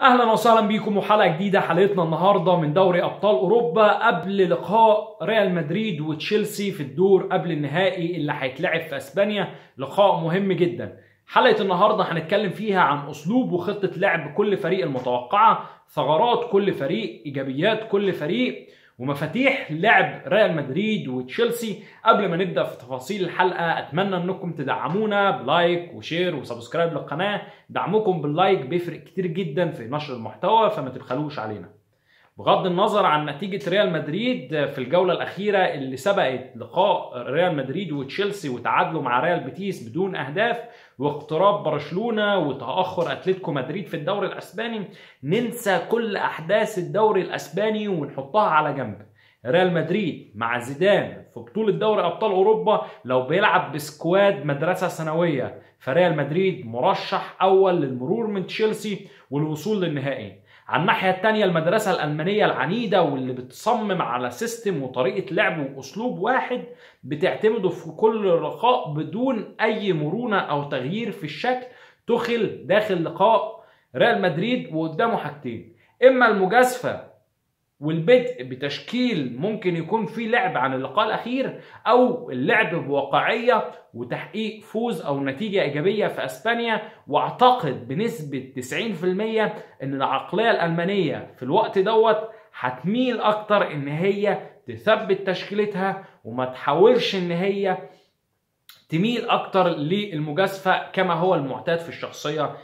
اهلا وسهلا بيكم وحلقه جديده حلقتنا النهارده من دوري ابطال اوروبا قبل لقاء ريال مدريد وتشيلسي في الدور قبل النهائي اللي هيتلعب في اسبانيا لقاء مهم جدا حلقه النهارده هنتكلم فيها عن اسلوب وخطه لعب كل فريق المتوقعه ثغرات كل فريق ايجابيات كل فريق ومفاتيح لعب ريال مدريد وتشيلسي قبل ما نبدا في تفاصيل الحلقه اتمنى انكم تدعمونا بلايك وشير وسبسكرايب للقناه دعمكم باللايك بيفرق كتير جدا في نشر المحتوى فما تبخلوش علينا بغض النظر عن نتيجة ريال مدريد في الجولة الأخيرة اللي سبقت لقاء ريال مدريد وتشيلسي وتعادلوا مع ريال بيتيس بدون أهداف واقتراب برشلونة وتأخر أتلتيكو مدريد في الدوري الأسباني ننسى كل أحداث الدوري الأسباني ونحطها على جنب ريال مدريد مع زيدان في بطولة دوري أبطال أوروبا لو بيلعب بسكواد مدرسة ثانوية فريال مدريد مرشح أول للمرور من تشيلسي والوصول للنهائي على الناحية التانية المدرسة الألمانية العنيدة واللي بتصمم على سيستم وطريقة لعب وأسلوب واحد بتعتمده في كل لقاء بدون أي مرونة أو تغيير في الشكل تخل داخل لقاء ريال مدريد وقدامه حاجتين إما المجازفة والبدء بتشكيل ممكن يكون فيه لعب عن اللقاء الاخير او اللعب بواقعيه وتحقيق فوز او نتيجه ايجابيه في اسبانيا واعتقد بنسبه 90% ان العقليه الالمانيه في الوقت دوت هتميل اكتر ان هي تثبت تشكيلتها وما تحاولش ان هي تميل اكتر للمجازفه كما هو المعتاد في الشخصيه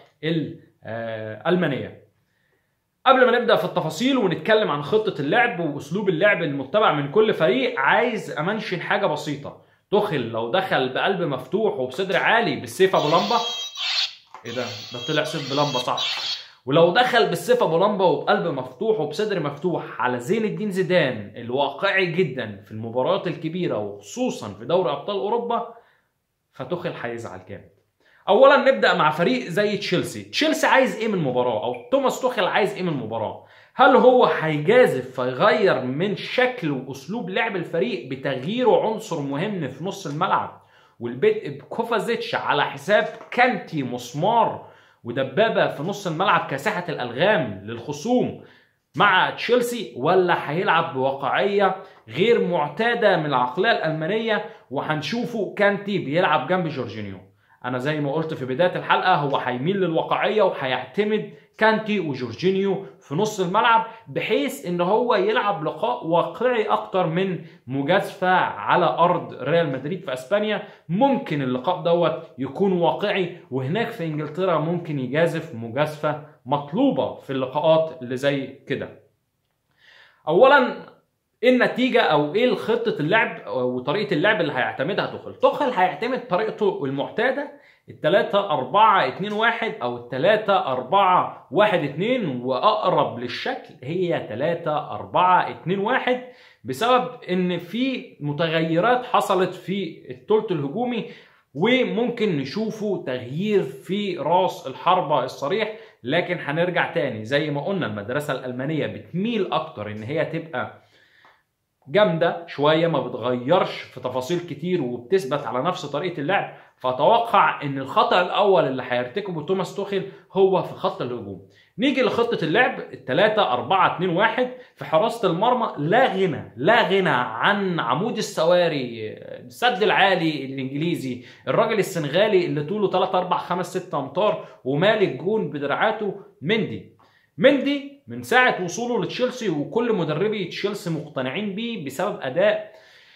الالمانيه قبل ما نبدا في التفاصيل ونتكلم عن خطه اللعب واسلوب اللعب المتبع من كل فريق عايز امنشن حاجه بسيطه تخل لو دخل بقلب مفتوح وبصدر عالي بالسيف ابو لمبه ايه ده ده طلع سيف بلمبه صح ولو دخل بالسيف ابو لمبه وبقلب مفتوح وبصدر مفتوح على زين الدين زيدان الواقعي جدا في المباريات الكبيره وخصوصا في دوري ابطال اوروبا فتخل هيزعل جامد اولا نبدا مع فريق زي تشيلسي تشيلسي عايز ايه من المباراه او توماس توخيل عايز ايه من المباراه هل هو هيجازف فيغير من شكل واسلوب لعب الفريق بتغييره عنصر مهم في نص الملعب والبدء بكوفازيتش على حساب كانتي مسمار ودبابه في نص الملعب كساحه الالغام للخصوم مع تشيلسي ولا هيلعب بواقعيه غير معتاده من العقليه الالمانيه وهنشوفه كانتي بيلعب جنب جورجينيو انا زي ما قلت في بدايه الحلقه هو هيميل للواقعيه وهيعتمد كانتي وجورجينيو في نص الملعب بحيث ان هو يلعب لقاء واقعي اكتر من مجازفه على ارض ريال مدريد في اسبانيا ممكن اللقاء دوت يكون واقعي وهناك في انجلترا ممكن يجازف مجازفه مطلوبه في اللقاءات اللي زي كده اولا ايه النتيجة او ايه خطة اللعب وطريقة اللعب اللي هيعتمدها توخل توخل هيعتمد طريقته المعتادة التلاتة أربعة اتنين واحد أو التلاتة أربعة واحد اتنين وأقرب للشكل هي تلاتة أربعة اتنين واحد بسبب إن في متغيرات حصلت في الثلث الهجومي وممكن نشوفه تغيير في راس الحربة الصريح لكن هنرجع تاني زي ما قلنا المدرسة الألمانية بتميل أكتر إن هي تبقى جامده شويه ما بتغيرش في تفاصيل كتير وبتثبت على نفس طريقه اللعب فاتوقع ان الخطا الاول اللي هيرتكبه توماس توخيل هو في خط الهجوم نيجي لخطه اللعب الثلاثة 4 2 1 في حراسه المرمى لا غنى لا غنى عن عمود السواري السد العالي الانجليزي الراجل السنغالي اللي طوله 3 4 5 6 امتار ومالي الجون بدراعاته مندي مندي من ساعة وصوله لتشيلسي وكل مدربي تشيلسي مقتنعين بيه بسبب أداء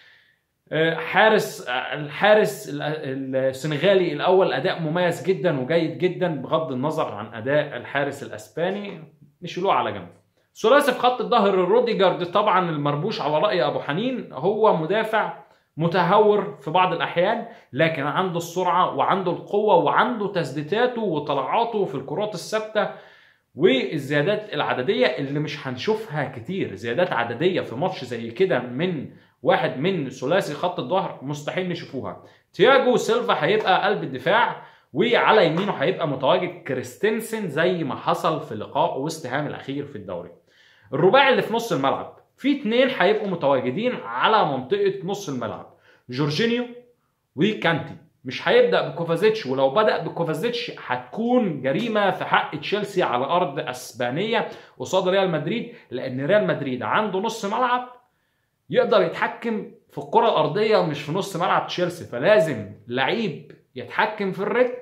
حارس الحارس السنغالي الأول أداء مميز جدا وجيد جدا بغض النظر عن أداء الحارس الأسباني نشيلوه على جنب ثلاثي في خط الظهر روديجارد طبعا المربوش على رأي أبو حنين هو مدافع متهور في بعض الأحيان لكن عنده السرعة وعنده القوة وعنده تسديداته وطلعاته في الكرات الثابتة والزيادات العدديه اللي مش هنشوفها كتير زيادات عدديه في ماتش زي كده من واحد من ثلاثي خط الظهر مستحيل نشوفوها تياجو سيلفا هيبقى قلب الدفاع وعلى يمينه هيبقى متواجد كريستنسن زي ما حصل في لقاء ويست هام الاخير في الدوري الرباعي اللي في نص الملعب في اتنين هيبقوا متواجدين على منطقه نص الملعب جورجينيو وكانتي مش هيبدا بكوفازيتش ولو بدا بكوفازيتش هتكون جريمه في حق تشيلسي على ارض اسبانيه قصاد ريال مدريد لان ريال مدريد عنده نص ملعب يقدر يتحكم في الكره الارضيه مش في نص ملعب تشيلسي فلازم لعيب يتحكم في الريتم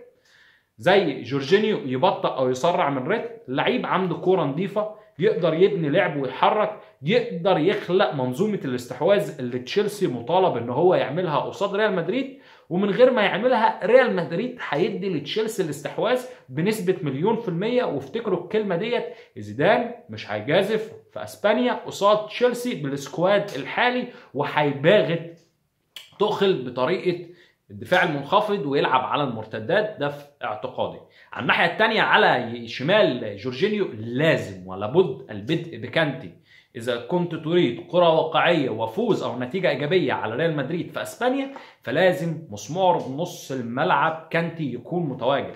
زي جورجينيو يبطأ او يسرع من ريتم لعيب عنده كوره نظيفه يقدر يبني لعب ويحرك يقدر يخلق منظومه الاستحواذ اللي تشيلسي مطالب ان هو يعملها قصاد ريال مدريد ومن غير ما يعملها ريال مدريد هيدي لتشيلسي الاستحواذ بنسبه مليون في الميه وافتكروا الكلمه ديت زيدان مش هيجازف في اسبانيا قصاد تشيلسي بالسكواد الحالي وهيباغت تخل بطريقه الدفاع المنخفض ويلعب على المرتدات ده في اعتقادي على الناحيه الثانيه على شمال جورجينيو لازم ولابد البدء بكانتي اذا كنت تريد كره واقعيه وفوز او نتيجه ايجابيه على ريال مدريد في اسبانيا فلازم مسمار نص الملعب كانتي يكون متواجد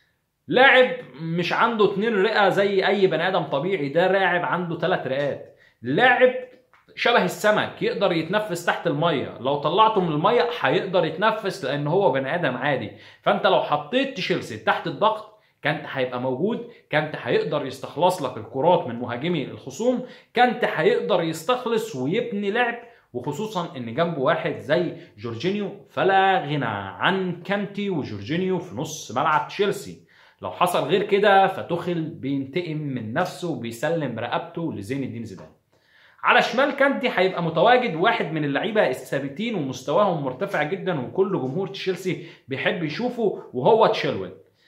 لاعب مش عنده اتنين رئه زي اي بني ادم طبيعي ده لاعب عنده ثلاث رئات لاعب شبه السمك يقدر يتنفس تحت الميه لو طلعته من الميه هيقدر يتنفس لان هو بني ادم عادي فانت لو حطيت تشيلسي تحت الضغط كانت هيبقى موجود كانت هيقدر يستخلص لك الكرات من مهاجمي الخصوم كانت هيقدر يستخلص ويبني لعب وخصوصا ان جنبه واحد زي جورجينيو فلا غنى عن كانتي وجورجينيو في نص ملعب تشيلسي لو حصل غير كده فتخل بينتقم من نفسه وبيسلم رقبته لزين الدين زيدان على شمال كانتي هيبقى متواجد واحد من اللعيبه الثابتين ومستواهم مرتفع جدا وكل جمهور تشيلسي بيحب يشوفه وهو تشيلويل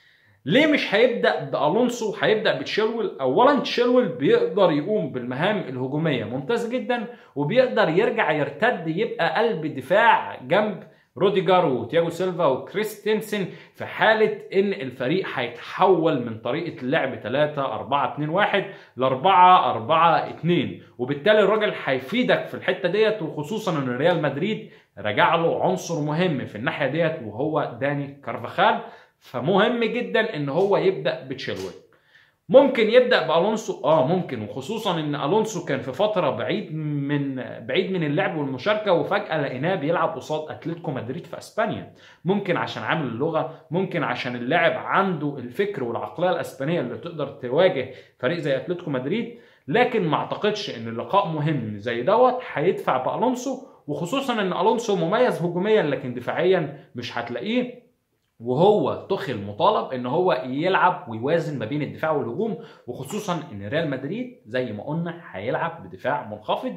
ليه مش هيبدا بالونسو هيبدا بتشيلويل اولا تشيلويل بيقدر يقوم بالمهام الهجوميه ممتاز جدا وبيقدر يرجع يرتد يبقى قلب دفاع جنب روديجر وتياجو سيلفا وكريستنسن في حالة إن الفريق هيتحول من طريقة اللعب 3 4 2 1 ل 4 4 2 وبالتالي الراجل هيفيدك في الحتة ديت وخصوصا إن ريال مدريد رجع له عنصر مهم في الناحية ديت وهو داني كارفاخال فمهم جدا إن هو يبدأ بتشيلويل ممكن يبدا بالونسو اه ممكن وخصوصا ان الونسو كان في فتره بعيد من بعيد من اللعب والمشاركه وفجاه لقيناه بيلعب قصاد اتلتيكو مدريد في اسبانيا ممكن عشان عامل اللغه ممكن عشان اللاعب عنده الفكر والعقليه الاسبانيه اللي تقدر تواجه فريق زي اتلتيكو مدريد لكن ما اعتقدش ان اللقاء مهم زي دوت هيدفع بالونسو وخصوصا ان الونسو مميز هجوميا لكن دفاعيا مش هتلاقيه وهو تخل مطالب ان هو يلعب ويوازن ما بين الدفاع والهجوم وخصوصا ان ريال مدريد زي ما قلنا هيلعب بدفاع منخفض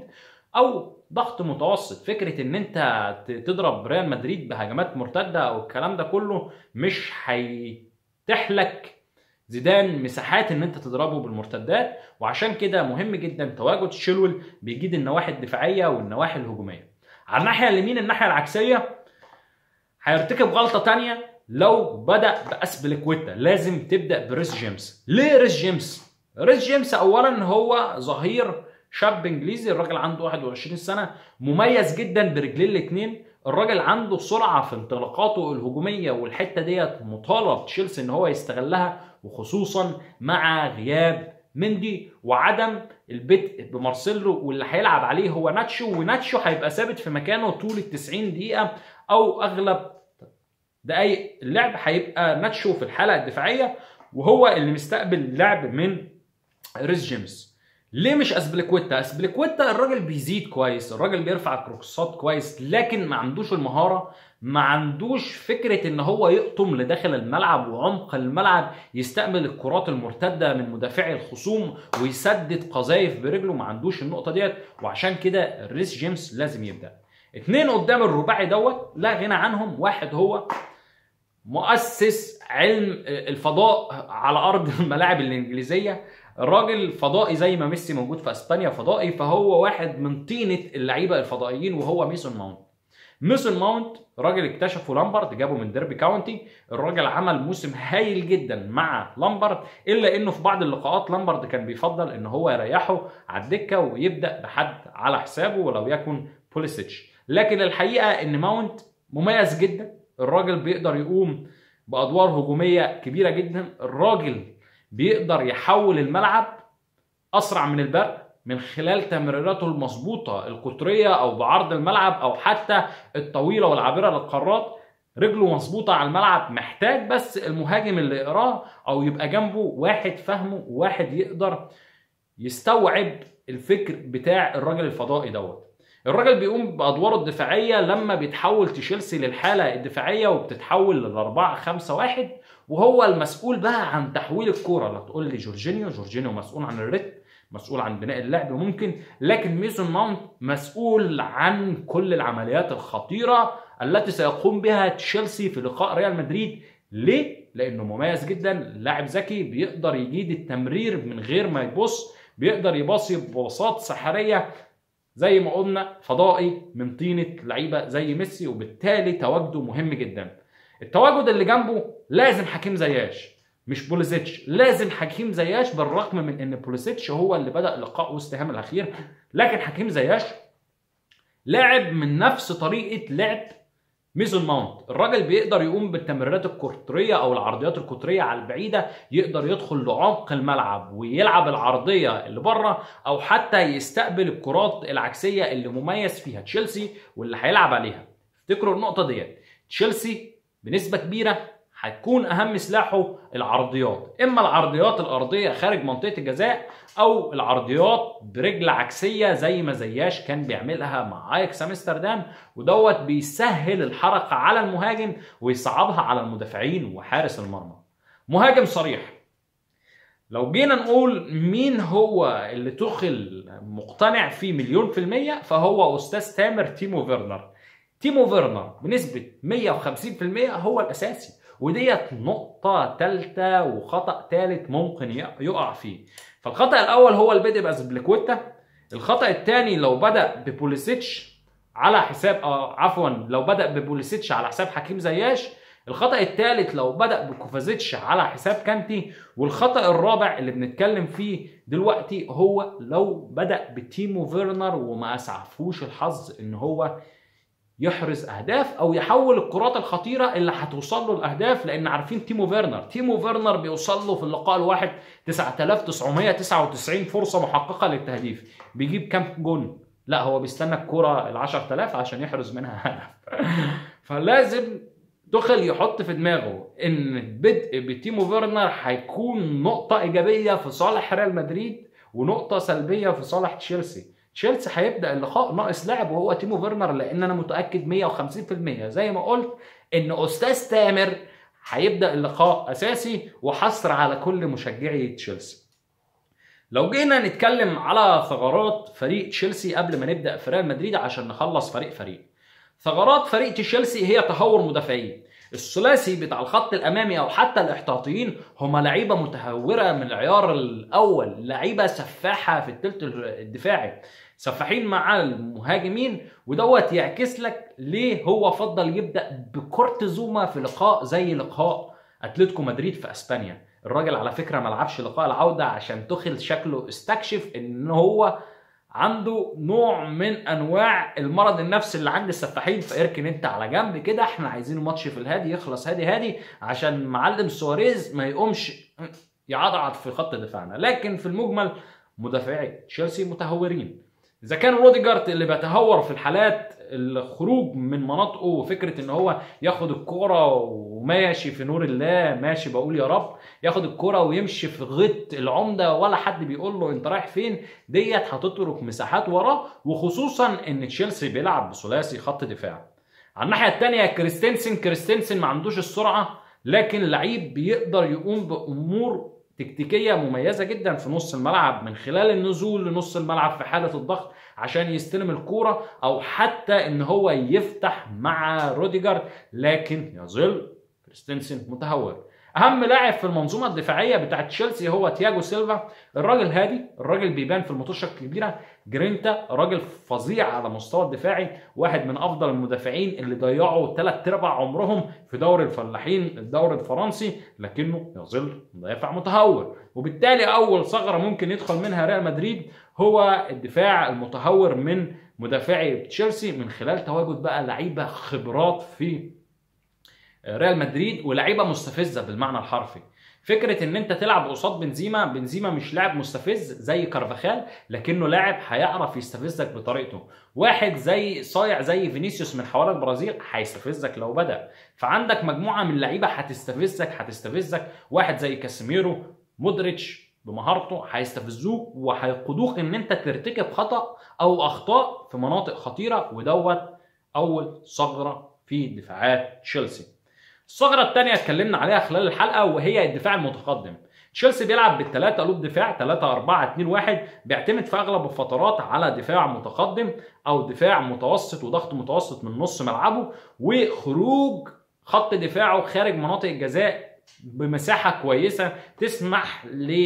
او ضغط متوسط فكره ان انت تضرب ريال مدريد بهجمات مرتده او الكلام ده كله مش هيتيح لك زيدان مساحات ان انت تضربه بالمرتدات وعشان كده مهم جدا تواجد شيلول بيجيد النواحي الدفاعيه والنواحي الهجوميه على الناحيه اليمين الناحيه العكسيه هيرتكب غلطه تانية لو بدا باسبليكويتا لازم تبدا بريس جيمس ليه ريس جيمس ريس جيمس اولا هو ظهير شاب انجليزي الراجل عنده 21 سنه مميز جدا برجلين الاثنين الراجل عنده سرعه في انطلاقاته الهجوميه والحته ديت مطالب تشيلسي ان هو يستغلها وخصوصا مع غياب مندي وعدم البدء بمارسيلو واللي هيلعب عليه هو ناتشو وناتشو هيبقى ثابت في مكانه طول ال 90 دقيقه او اغلب دقايق اللعب هيبقى ناتشو في الحاله الدفاعيه وهو اللي مستقبل لعب من ريس جيمس ليه مش اسبليكويتا اسبليكويتا الراجل بيزيد كويس الراجل بيرفع كروكسات كويس لكن ما عندوش المهاره ما عندوش فكره ان هو يقطم لداخل الملعب وعمق الملعب يستقبل الكرات المرتده من مدافعي الخصوم ويسدد قذايف برجله ما عندوش النقطه ديت وعشان كده ريس جيمس لازم يبدا اتنين قدام الرباعي دوت لا غنى عنهم واحد هو مؤسس علم الفضاء على ارض الملاعب الانجليزيه الراجل فضائي زي ما ميسي موجود في اسبانيا فضائي فهو واحد من طينه اللعيبه الفضائيين وهو ميسون ماونت ميسون ماونت راجل اكتشفه لامبرد جابه من ديربي كاونتي الراجل عمل موسم هايل جدا مع لامبرد الا انه في بعض اللقاءات لامبرد كان بيفضل ان هو يريحه على الدكه ويبدا بحد على حسابه ولو يكن بوليسيتش لكن الحقيقه ان ماونت مميز جدا الراجل بيقدر يقوم بادوار هجوميه كبيره جدا الراجل بيقدر يحول الملعب اسرع من البرق من خلال تمريراته المظبوطه القطريه او بعرض الملعب او حتى الطويله والعابره للقارات رجله مظبوطه على الملعب محتاج بس المهاجم اللي يقراه او يبقى جنبه واحد فاهمه وواحد يقدر يستوعب الفكر بتاع الراجل الفضائي دوت الراجل بيقوم بادواره الدفاعيه لما بيتحول تشيلسي للحاله الدفاعيه وبتتحول للأربعة خمسة واحد وهو المسؤول بقى عن تحويل الكوره لا تقول لي جورجينيو جورجينيو مسؤول عن الريتم مسؤول عن بناء اللعب ممكن لكن ميسون ماونت مسؤول عن كل العمليات الخطيره التي سيقوم بها تشيلسي في لقاء ريال مدريد ليه؟ لانه مميز جدا لاعب ذكي بيقدر يجيد التمرير من غير ما يبص بيقدر يباصي ببساط سحريه زي ما قلنا فضائي من طينه لعيبه زي ميسي وبالتالي تواجده مهم جدا التواجد اللي جنبه لازم حكيم زياش مش بوليزيتش لازم حكيم زياش بالرغم من ان بوليزيتش هو اللي بدا لقاء وست هام الاخير لكن حكيم زياش لاعب من نفس طريقه لعب ميزون ماونت الراجل بيقدر يقوم بالتمريرات القطريه او العرضيات القطريه على البعيده يقدر يدخل لعمق الملعب ويلعب العرضيه اللي بره او حتى يستقبل الكرات العكسيه اللي مميز فيها تشيلسي واللي هيلعب عليها افتكروا النقطه ديت تشيلسي بنسبه كبيره هتكون اهم سلاحه العرضيات اما العرضيات الارضيه خارج منطقه الجزاء او العرضيات برجل عكسيه زي ما زياش كان بيعملها مع اياكس امستردام ودوت بيسهل الحركه على المهاجم ويصعبها على المدافعين وحارس المرمى مهاجم صريح لو جينا نقول مين هو اللي تخل مقتنع فيه مليون في المية فهو أستاذ تامر تيمو فيرنر تيمو فيرنر بنسبة 150% هو الأساسي وديت نقطة ثالثة وخطأ ثالث ممكن يقع فيه فالخطأ الأول هو البدء بأزبليكويتا الخطأ الثاني لو بدأ ببوليسيتش على حساب آه عفوا لو بدأ ببوليسيتش على حساب حكيم زياش الخطأ الثالث لو بدأ بكوفازيتش على حساب كانتي والخطأ الرابع اللي بنتكلم فيه دلوقتي هو لو بدأ بتيمو فيرنر وما أسعفوش الحظ إن هو يحرز اهداف او يحول الكرات الخطيره اللي هتوصل له الاهداف لان عارفين تيمو فيرنر تيمو فيرنر بيوصل له في اللقاء الواحد 9999 فرصه محققه للتهديف بيجيب كام جون لا هو بيستنى الكرة ال 10000 عشان يحرز منها هدف فلازم دخل يحط في دماغه ان البدء بتيمو فيرنر هيكون نقطة إيجابية في صالح ريال مدريد ونقطة سلبية في صالح تشيلسي تشيلسي هيبدا اللقاء ناقص لاعب وهو تيمو فيرنر لان انا متاكد 150% زي ما قلت ان استاذ تامر هيبدا اللقاء اساسي وحصر على كل مشجعي تشيلسي لو جينا نتكلم على ثغرات فريق تشيلسي قبل ما نبدا في ريال مدريد عشان نخلص فريق فريق ثغرات فريق تشيلسي هي تهور مدافعين الثلاثي بتاع الخط الامامي او حتى الاحتياطيين هم لعيبه متهوره من العيار الاول لعيبه سفاحه في الثلث الدفاعي سفاحين مع المهاجمين ودوت يعكس لك ليه هو فضل يبدا بكورت زوما في لقاء زي لقاء اتلتيكو مدريد في اسبانيا الراجل على فكره ما لعبش لقاء العوده عشان تخل شكله استكشف ان هو عنده نوع من انواع المرض النفسي اللي عند السفاحين فاركن انت على جنب كده احنا عايزين الماتش في الهادي يخلص هادي هادي عشان معلم سواريز ما يقومش يعضعض في خط دفاعنا لكن في المجمل مدافعي تشيلسي متهورين اذا كان روديجارت اللي بيتهور في الحالات الخروج من مناطقه وفكره ان هو ياخد الكوره وماشي في نور الله ماشي بقول يا رب ياخد الكوره ويمشي في غط العمده ولا حد بيقول له انت رايح فين ديت هتترك مساحات وراه وخصوصا ان تشيلسي بيلعب بثلاثي خط دفاع على الناحيه الثانيه كريستنسن كريستنسن ما عندوش السرعه لكن لعيب بيقدر يقوم بامور تكتيكيه مميزه جدا في نص الملعب من خلال النزول لنص الملعب في حاله الضغط عشان يستلم الكوره او حتى ان هو يفتح مع روديجر لكن يظل كريستنسن متهور اهم لاعب في المنظومه الدفاعيه بتاعت تشيلسي هو تياجو سيلفا الراجل هادي الراجل بيبان في المطوشه الكبيره جرينتا راجل فظيع على مستوى الدفاعي واحد من افضل المدافعين اللي ضيعوا ثلاث ارباع عمرهم في دوري الفلاحين الدوري الفرنسي لكنه يظل مدافع متهور وبالتالي اول ثغره ممكن يدخل منها ريال مدريد هو الدفاع المتهور من مدافعي تشيلسي من خلال تواجد بقى لعيبه خبرات في ريال مدريد ولاعيبه مستفزه بالمعنى الحرفي فكره ان انت تلعب قصاد بنزيما بنزيما مش لاعب مستفز زي كارفاخال لكنه لاعب هيعرف يستفزك بطريقته واحد زي صايع زي فينيسيوس من حوار البرازيل هيستفزك لو بدا فعندك مجموعه من اللعيبه هتستفزك هتستفزك واحد زي كاسيميرو مودريتش بمهارته هيستفزوك وهيقودوك ان انت ترتكب خطا او اخطاء في مناطق خطيره ودوت اول ثغره في دفاعات تشيلسي الثغره الثانيه اتكلمنا عليها خلال الحلقه وهي الدفاع المتقدم تشيلسي بيلعب بالثلاثه قلوب دفاع 3 4 2 1 بيعتمد في اغلب الفترات على دفاع متقدم او دفاع متوسط وضغط متوسط من نص ملعبه وخروج خط دفاعه خارج مناطق الجزاء بمساحه كويسه تسمح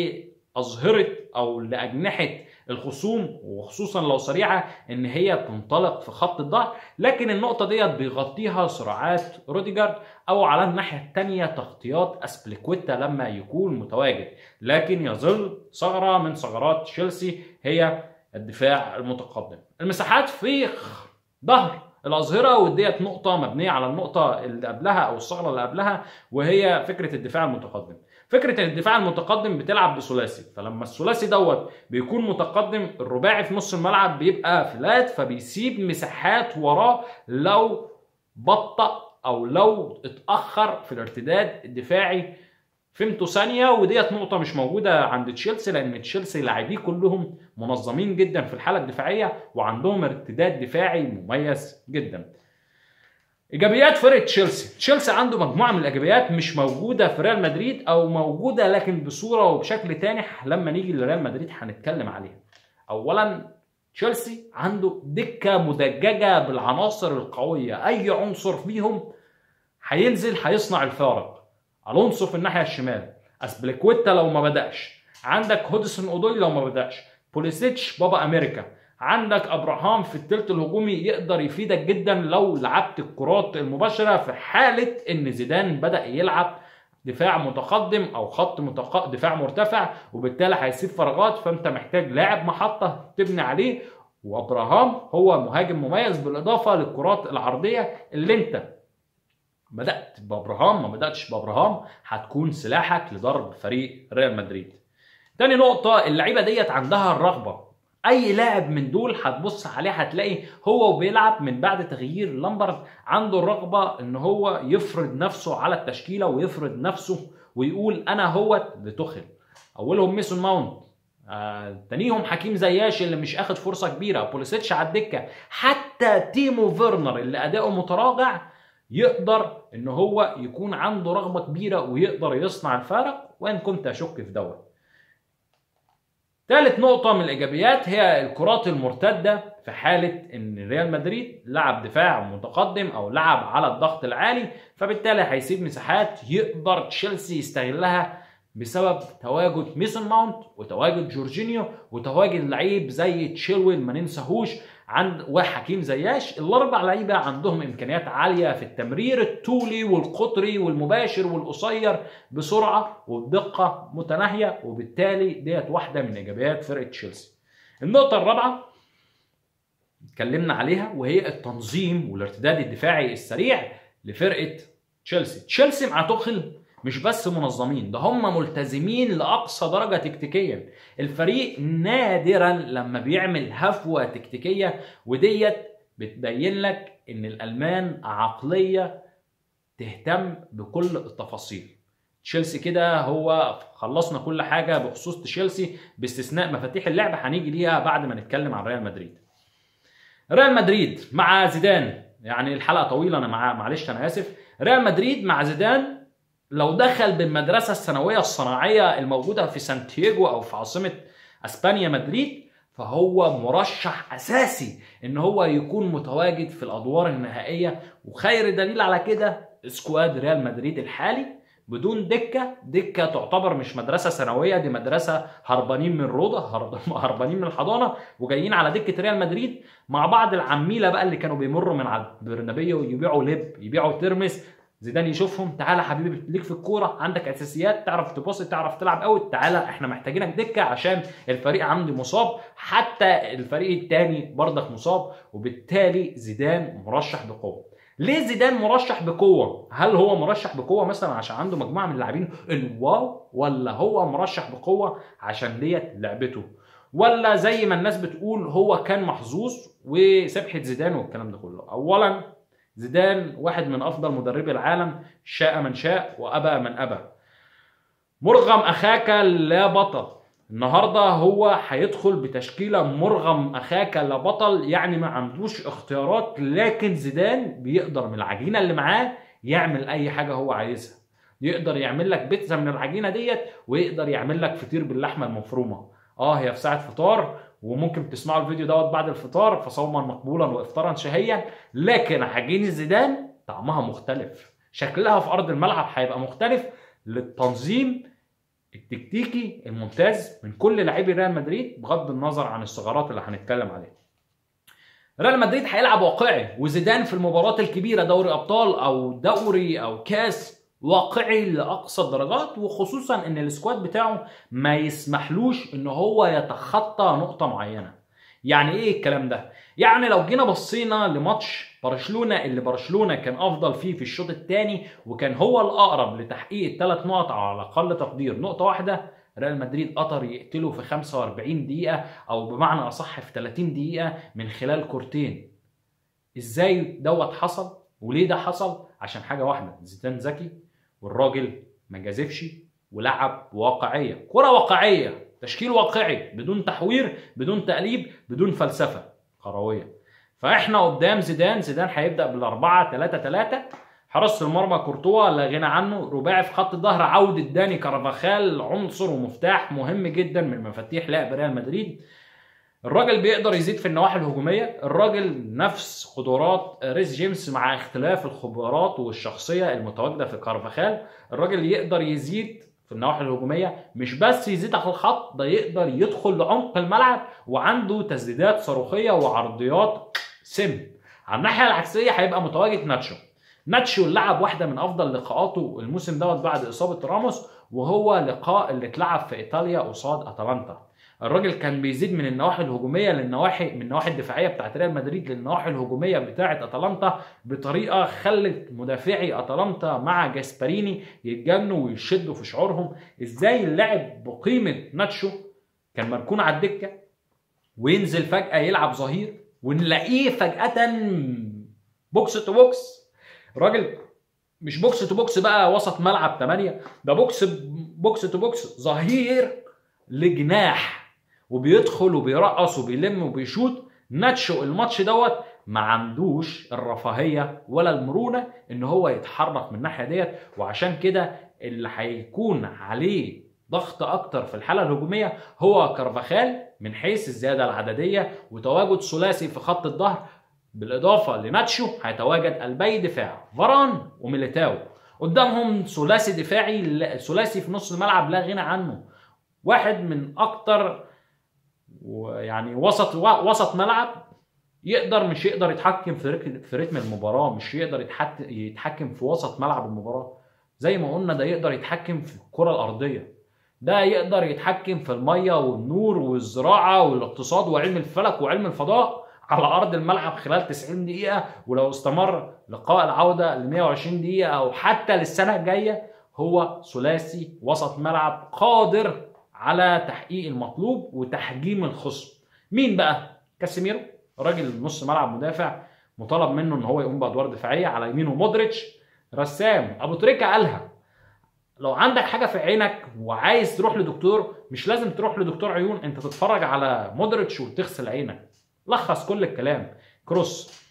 لاظهره او لاجنحه الخصوم وخصوصا لو سريعه ان هي تنطلق في خط الظهر لكن النقطه ديت بيغطيها سرعات روديجارد او على الناحيه الثانيه تغطيات اسبليكويتا لما يكون متواجد لكن يظل ثغره من ثغرات تشيلسي هي الدفاع المتقدم المساحات في ظهر الاظهره وديت نقطه مبنيه على النقطه اللي قبلها او الثغره اللي قبلها وهي فكره الدفاع المتقدم فكره الدفاع المتقدم بتلعب بثلاثي فلما الثلاثي دوت بيكون متقدم الرباعي في نص الملعب بيبقى فلات فبيسيب مساحات وراه لو بطأ او لو اتاخر في الارتداد الدفاعي فهمتوا ثانيه وديت نقطه مش موجوده عند تشيلسي لان تشيلسي لاعبيه كلهم منظمين جدا في الحاله الدفاعيه وعندهم ارتداد دفاعي مميز جدا ايجابيات فرقه تشيلسي تشيلسي عنده مجموعه من الايجابيات مش موجوده في ريال مدريد او موجوده لكن بصوره وبشكل تاني لما نيجي لريال مدريد هنتكلم عليها اولا تشيلسي عنده دكه مدججه بالعناصر القويه اي عنصر فيهم هينزل هيصنع الفارق الونسو في الناحيه الشمال اسبليكويتا لو ما بداش عندك هودسون اودوي لو ما بداش بوليسيتش بابا امريكا عندك ابراهام في الثلث الهجومي يقدر يفيدك جدا لو لعبت الكرات المباشره في حاله ان زيدان بدا يلعب دفاع متقدم او خط متق... دفاع مرتفع وبالتالي هيسيب فراغات فانت محتاج لاعب محطه تبني عليه وابراهام هو مهاجم مميز بالاضافه للكرات العرضيه اللي انت بدات بابراهام ما بداتش بابراهام هتكون سلاحك لضرب فريق ريال مدريد تاني نقطة اللعيبة ديت عندها الرغبة اي لاعب من دول هتبص عليه هتلاقي هو وبيلعب من بعد تغيير لامبرد عنده الرغبه ان هو يفرض نفسه على التشكيله ويفرض نفسه ويقول انا هو لتخل اولهم ميسون ماونت آه تانيهم حكيم زياش اللي مش اخد فرصه كبيره بوليسيتش على الدكه حتى تيمو فيرنر اللي اداؤه متراجع يقدر ان هو يكون عنده رغبه كبيره ويقدر يصنع الفارق وان كنت اشك في دوت ثالث نقطة من الإيجابيات هي الكرات المرتدة في حالة إن ريال مدريد لعب دفاع متقدم أو لعب على الضغط العالي فبالتالي هيسيب مساحات يقدر تشيلسي يستغلها بسبب تواجد ميسون ماونت وتواجد جورجينيو وتواجد لعيب زي تشيلويل ما ننساهوش عند وحكيم زياش الاربع لعيبه عندهم امكانيات عاليه في التمرير الطولي والقطري والمباشر والقصير بسرعه وبدقه متناهيه وبالتالي ديت واحده من ايجابيات فرقه تشيلسي. النقطه الرابعه اتكلمنا عليها وهي التنظيم والارتداد الدفاعي السريع لفرقه تشيلسي. تشيلسي مع توخل مش بس منظمين ده هم ملتزمين لاقصى درجه تكتيكيا الفريق نادرا لما بيعمل هفوه تكتيكيه وديت بتبين لك ان الالمان عقليه تهتم بكل التفاصيل تشيلسي كده هو خلصنا كل حاجه بخصوص تشيلسي باستثناء مفاتيح اللعبه هنيجي ليها بعد ما نتكلم عن ريال مدريد ريال مدريد مع زيدان يعني الحلقه طويله انا مع معلش انا اسف ريال مدريد مع زيدان لو دخل بالمدرسة الثانوية الصناعية الموجودة في سانتياغو أو في عاصمة أسبانيا مدريد فهو مرشح أساسي إن هو يكون متواجد في الأدوار النهائية وخير دليل على كده سكواد ريال مدريد الحالي بدون دكة دكة تعتبر مش مدرسة ثانوية دي مدرسة هربانين من روضة هربانين من الحضانة وجايين على دكة ريال مدريد مع بعض العميلة بقى اللي كانوا بيمروا من على البرنابيو يبيعوا لب يبيعوا ترمس زيدان يشوفهم تعالى حبيبي ليك في الكوره عندك اساسيات تعرف تباصي تعرف تلعب قوي تعالى احنا محتاجينك دكه عشان الفريق عندي مصاب حتى الفريق الثاني برضك مصاب وبالتالي زيدان مرشح بقوه ليه زيدان مرشح بقوه هل هو مرشح بقوه مثلا عشان عنده مجموعه من اللاعبين الواو ولا هو مرشح بقوه عشان ديت لعبته ولا زي ما الناس بتقول هو كان محظوظ وسبحه زيدان والكلام ده كله اولا زيدان واحد من افضل مدربي العالم شاء من شاء وابى من ابى مرغم اخاك لا بطل النهارده هو هيدخل بتشكيله مرغم اخاك لا بطل يعني ما عندوش اختيارات لكن زيدان بيقدر من العجينه اللي معاه يعمل اي حاجه هو عايزها يقدر يعمل لك بيتزا من العجينه ديت ويقدر يعمل لك فطير باللحمه المفرومه اه هي في ساعه فطار وممكن تسمعوا الفيديو دوت بعد الفطار فصوما مقبولا وافطارا شهيا لكن عجينه زيدان طعمها مختلف شكلها في ارض الملعب هيبقى مختلف للتنظيم التكتيكي الممتاز من كل لاعبي ريال مدريد بغض النظر عن الثغرات اللي هنتكلم عليها ريال مدريد هيلعب واقعي وزيدان في المباراه الكبيره دوري ابطال او دوري او كاس واقعي لاقصى الدرجات وخصوصا ان السكواد بتاعه ما يسمحلوش ان هو يتخطى نقطه معينه يعني ايه الكلام ده يعني لو جينا بصينا لماتش برشلونه اللي برشلونه كان افضل فيه في الشوط الثاني وكان هو الاقرب لتحقيق الثلاث نقط على اقل تقدير نقطه واحده ريال مدريد قطر يقتله في 45 دقيقه او بمعنى اصح في 30 دقيقه من خلال كورتين ازاي دوت حصل وليه ده حصل عشان حاجه واحده زيدان ذكي والراجل ما جازفش ولعب واقعيه كره واقعيه تشكيل واقعي بدون تحوير بدون تقليب بدون فلسفه كرويه فاحنا قدام زيدان زيدان هيبدا بالاربعه 3 3 حراسه المرمى كورتوا لا غنى عنه رباعي في خط الظهر عوده داني كارفاخال عنصر ومفتاح مهم جدا من مفاتيح لعب ريال مدريد الراجل بيقدر يزيد في النواحي الهجوميه الراجل نفس قدرات ريس جيمس مع اختلاف الخبرات والشخصيه المتواجده في كارفاخال الراجل يقدر يزيد في النواحي الهجوميه مش بس يزيد على الخط ده يقدر يدخل لعمق الملعب وعنده تسديدات صاروخيه وعرضيات سم على الناحيه العكسيه هيبقى متواجد ناتشو ناتشو لعب واحده من افضل لقاءاته الموسم دوت بعد اصابه راموس وهو لقاء اللي اتلعب في ايطاليا قصاد اتلانتا الراجل كان بيزيد من النواحي الهجوميه للنواحي من النواحي الدفاعيه بتاعت ريال مدريد للنواحي الهجوميه بتاعت اتلانتا بطريقه خلت مدافعي اتلانتا مع جاسبريني يتجنوا ويشدوا في شعورهم ازاي اللاعب بقيمه ناتشو كان مركون على الدكه وينزل فجاه يلعب ظهير ونلاقيه فجاه بوكس تو بوكس راجل مش بوكس تو بوكس بقى وسط ملعب 8 ده بوكس بوكس تو بوكس ظهير لجناح وبيدخل وبيرقص وبيلم وبيشوط ناتشو الماتش دوت ما عندوش الرفاهيه ولا المرونه ان هو يتحرك من الناحيه ديت وعشان كده اللي هيكون عليه ضغط اكتر في الحاله الهجوميه هو كارفاخال من حيث الزياده العدديه وتواجد ثلاثي في خط الظهر بالاضافه لناتشو هيتواجد قلبي دفاع فاران وميليتاو قدامهم ثلاثي دفاعي ثلاثي في نص الملعب لا غنى عنه واحد من اكتر ويعني وسط وسط ملعب يقدر مش يقدر يتحكم في في رتم المباراه مش يقدر يتحكم في وسط ملعب المباراه زي ما قلنا ده يقدر يتحكم في الكره الارضيه ده يقدر يتحكم في الميه والنور والزراعه والاقتصاد وعلم الفلك وعلم الفضاء على ارض الملعب خلال 90 دقيقه ولو استمر لقاء العوده ل 120 دقيقه او حتى للسنه الجايه هو ثلاثي وسط ملعب قادر على تحقيق المطلوب وتحجيم الخصم مين بقى كاسيميرو راجل نص ملعب مدافع مطالب منه ان هو يقوم بادوار دفاعيه على يمينه مودريتش رسام ابو تريكه قالها لو عندك حاجه في عينك وعايز تروح لدكتور مش لازم تروح لدكتور عيون انت تتفرج على مودريتش وتغسل عينك لخص كل الكلام كروس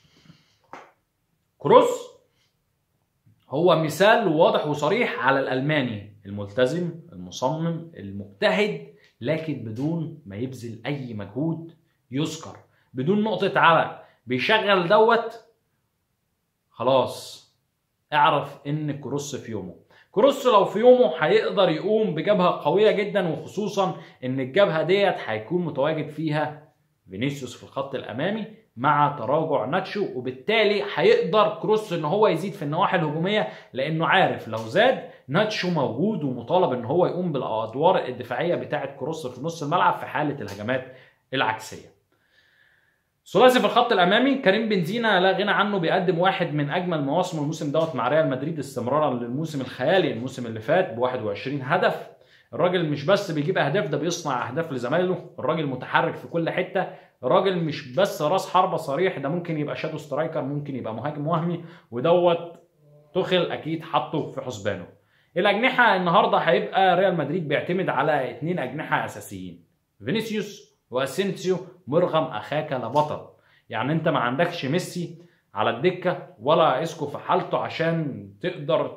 كروس هو مثال واضح وصريح على الالماني الملتزم المصمم المجتهد لكن بدون ما يبذل اي مجهود يذكر بدون نقطه عرق بيشغل دوت خلاص اعرف ان كروس في يومه كروس لو في يومه هيقدر يقوم بجبهه قويه جدا وخصوصا ان الجبهه ديت هيكون متواجد فيها فينيسيوس في الخط الامامي مع تراجع ناتشو وبالتالي هيقدر كروس ان هو يزيد في النواحي الهجوميه لانه عارف لو زاد ناتشو موجود ومطالب ان هو يقوم بالادوار الدفاعيه بتاعه كروس في نص الملعب في حاله الهجمات العكسيه. ثلاثي في الخط الامامي كريم بنزيما لا غنى عنه بيقدم واحد من اجمل مواسمه الموسم دوت مع ريال مدريد استمرارا للموسم الخيالي الموسم اللي فات ب 21 هدف الراجل مش بس بيجيب اهداف ده بيصنع اهداف لزمايله الراجل متحرك في كل حته الراجل مش بس راس حربه صريح ده ممكن يبقى شادو سترايكر ممكن يبقى مهاجم وهمي ودوت تخل اكيد حطه في حسبانه الاجنحه النهارده هيبقى ريال مدريد بيعتمد على اثنين اجنحه اساسيين فينيسيوس واسينسيو مرغم اخاك لبطل يعني انت ما عندكش ميسي على الدكه ولا اسكو في حالته عشان تقدر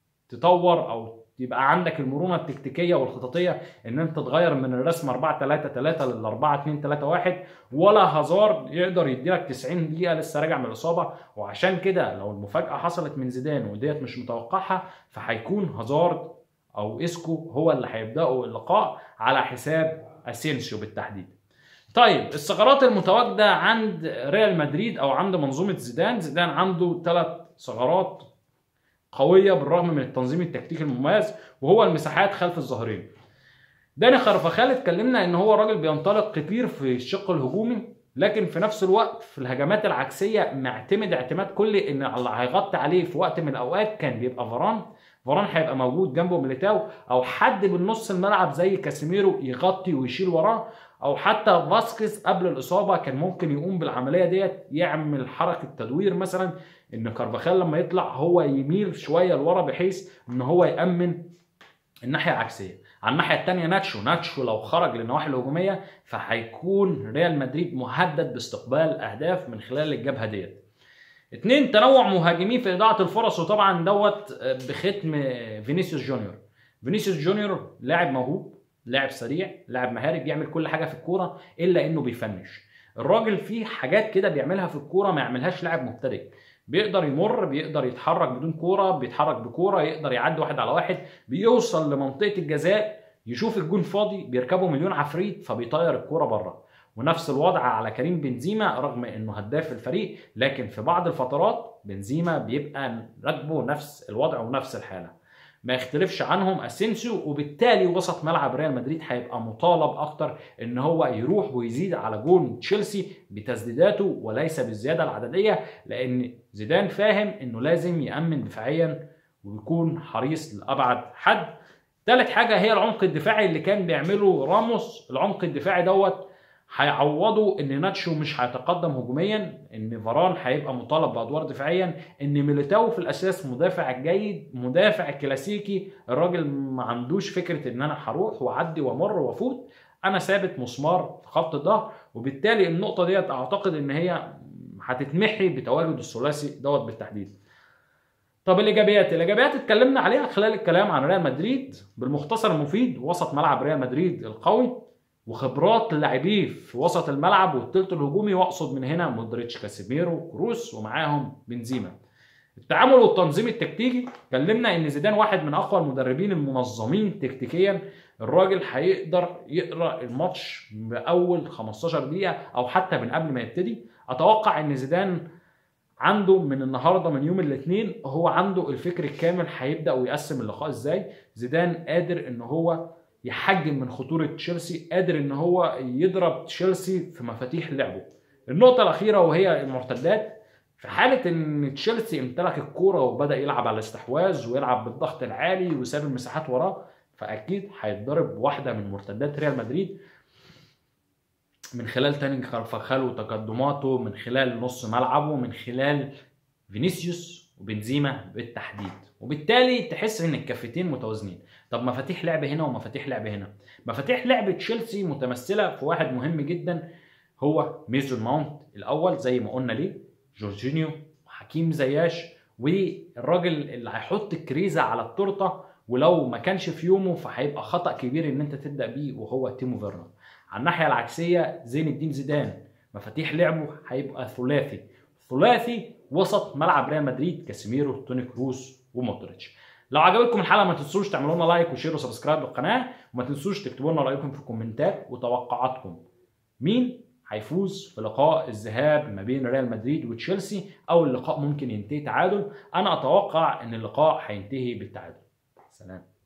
تطور او يبقى عندك المرونه التكتيكيه والخططيه ان انت تغير من الرسم 4 3 3 لل 4 2 3 1 ولا هازارد يقدر يديلك 90 دقيقه لسه راجع من الاصابه وعشان كده لو المفاجاه حصلت من زيدان وديت مش متوقعها فهيكون هازارد او اسكو هو اللي هيبداوا اللقاء على حساب اسينسيو بالتحديد طيب الثغرات المتواجده عند ريال مدريد او عند منظومه زيدان زيدان عنده ثلاث ثغرات قويه بالرغم من التنظيم التكتيكي المميز وهو المساحات خلف الظهرين داني خرفخال اتكلمنا ان هو راجل بينطلق كتير في الشق الهجومي لكن في نفس الوقت في الهجمات العكسيه معتمد اعتماد كلي ان اللي هيغطي عليه في وقت من الاوقات كان بيبقى فران فران هيبقى موجود جنبه ميليتاو او حد من نص الملعب زي كاسيميرو يغطي ويشيل وراه او حتى فاسكيز قبل الاصابه كان ممكن يقوم بالعمليه ديت يعمل حركه تدوير مثلا ان كارفاخال لما يطلع هو يميل شويه لورا بحيث ان هو يامن الناحيه العكسيه على الناحيه الثانيه ناتشو ناتشو لو خرج للنواحي الهجوميه فهيكون ريال مدريد مهدد باستقبال اهداف من خلال الجبهه ديت اتنين تنوع مهاجمين في اضاعه الفرص وطبعا دوت بختم فينيسيوس جونيور فينيسيوس جونيور لاعب موهوب لاعب سريع لاعب مهاري بيعمل كل حاجه في الكوره الا انه بيفنش الراجل فيه حاجات كده بيعملها في الكوره ما يعملهاش لاعب مبتدئ بيقدر يمر بيقدر يتحرك بدون كوره بيتحرك بكوره يقدر يعدي واحد على واحد بيوصل لمنطقه الجزاء يشوف الجون فاضي بيركبه مليون عفريت فبيطير الكوره بره ونفس الوضع على كريم بنزيما رغم انه هداف الفريق لكن في بعض الفترات بنزيما بيبقى راكبه نفس الوضع ونفس الحاله ما يختلفش عنهم اسينسيو وبالتالي وسط ملعب ريال مدريد هيبقى مطالب اكتر ان هو يروح ويزيد على جون تشيلسي بتسديداته وليس بالزياده العدديه لان زيدان فاهم انه لازم يامن دفاعيا ويكون حريص لابعد حد ثالث حاجه هي العمق الدفاعي اللي كان بيعمله راموس العمق الدفاعي دوت هيعوضوا ان ناتشو مش هيتقدم هجوميا ان فاران هيبقى مطالب بادوار دفاعيا ان ميليتاو في الاساس مدافع جيد مدافع كلاسيكي الراجل ما عندوش فكره ان انا هروح واعدي وامر وافوت انا ثابت مسمار في خط الظهر وبالتالي النقطه ديت اعتقد ان هي هتتمحي بتواجد الثلاثي دوت بالتحديد طب الايجابيات الايجابيات اتكلمنا عليها خلال الكلام عن ريال مدريد بالمختصر المفيد وسط ملعب ريال مدريد القوي وخبرات لاعبيه في وسط الملعب والثلث الهجومي واقصد من هنا مودريتش كاسيميرو كروس ومعاهم بنزيما التعامل والتنظيم التكتيكي اتكلمنا ان زيدان واحد من اقوى المدربين المنظمين تكتيكيا الراجل هيقدر يقرا الماتش باول 15 دقيقه او حتى من قبل ما يبتدي اتوقع ان زيدان عنده من النهارده من يوم الاثنين هو عنده الفكر الكامل هيبدا ويقسم اللقاء ازاي زيدان قادر ان هو يحجم من خطوره تشيلسي قادر ان هو يضرب تشيلسي في مفاتيح لعبه النقطه الاخيره وهي المرتدات في حاله ان تشيلسي امتلك الكوره وبدا يلعب على الاستحواذ ويلعب بالضغط العالي وساب المساحات وراه فاكيد هيتضرب واحده من مرتدات ريال مدريد من خلال تاني كارفاخال وتقدماته من خلال نص ملعبه من خلال فينيسيوس وبنزيما بالتحديد وبالتالي تحس ان الكفتين متوازنين طب مفاتيح لعب هنا ومفاتيح لعب هنا مفاتيح لعب تشيلسي متمثله في واحد مهم جدا هو ميزون ماونت الاول زي ما قلنا ليه جورجينيو وحكيم زياش والراجل اللي هيحط الكريزه على التورته ولو ما كانش في يومه فهيبقى خطا كبير ان انت تبدا بيه وهو تيمو فيرنر على الناحيه العكسيه زين الدين زيدان مفاتيح لعبه هيبقى ثلاثي ثلاثي وسط ملعب ريال مدريد كاسيميرو توني كروس ومودريتش لو عجبتكم الحلقه ما تنسوش تعملوا لنا لايك وشير وسبسكرايب للقناه وما تنسوش تكتبوا لنا رايكم في الكومنتات وتوقعاتكم مين هيفوز في لقاء الذهاب ما بين ريال مدريد وتشيلسي او اللقاء ممكن ينتهي تعادل انا اتوقع ان اللقاء هينتهي بالتعادل سلام